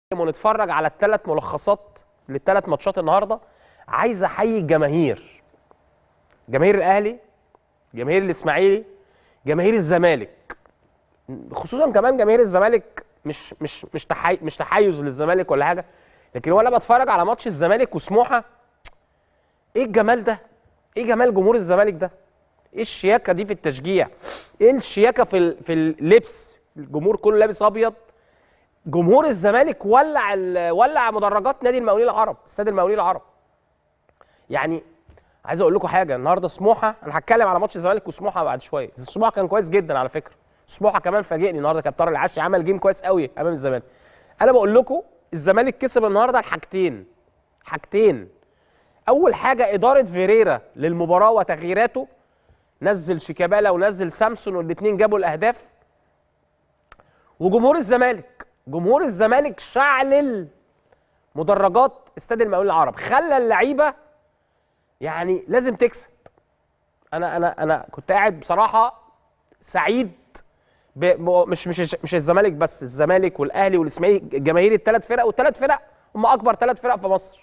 ونتفرج على الثلاث ملخصات للثلاث ماتشات النهارده عايز احيي الجماهير جماهير الاهلي جماهير الاسماعيلي جماهير الزمالك خصوصا كمان جماهير الزمالك مش مش مش تحي مش تحيز للزمالك ولا حاجه لكن وانا بتفرج على ماتش الزمالك وسموحه ايه الجمال ده ايه جمال جمهور الزمالك ده ايه الشياكه دي في التشجيع ايه الشياكه في ال- في اللبس الجمهور كله لابس ابيض جمهور الزمالك ولع ال- ولع مدرجات نادي المقاولين العرب استاد المقاولين العرب يعني عايز اقول لكم حاجه النهارده سموحه انا هتكلم على ماتش الزمالك وسموحه بعد شويه سموحه كان كويس جدا على فكره سموحه كمان فاجئني النهارده كابتن طارق العشي عمل جيم كويس قوي امام الزمالك انا بقول لكم الزمالك كسب النهارده الحاجتين حاجتين اول حاجه اداره فيريرا للمباراه وتغييراته نزل شيكابالا ونزل سامسون والاثنين جابوا الاهداف وجمهور الزمالك جمهور الزمالك شعلل مدرجات استاد المقاولين العرب خلى اللعيبه يعني لازم تكسب انا انا انا كنت قاعد بصراحه سعيد ب... ب- مش مش مش الزمالك بس الزمالك والاهلي والاسماعيلي جماهير الثلاث فرق والثلاث فرق هم اكبر ثلاث فرق في مصر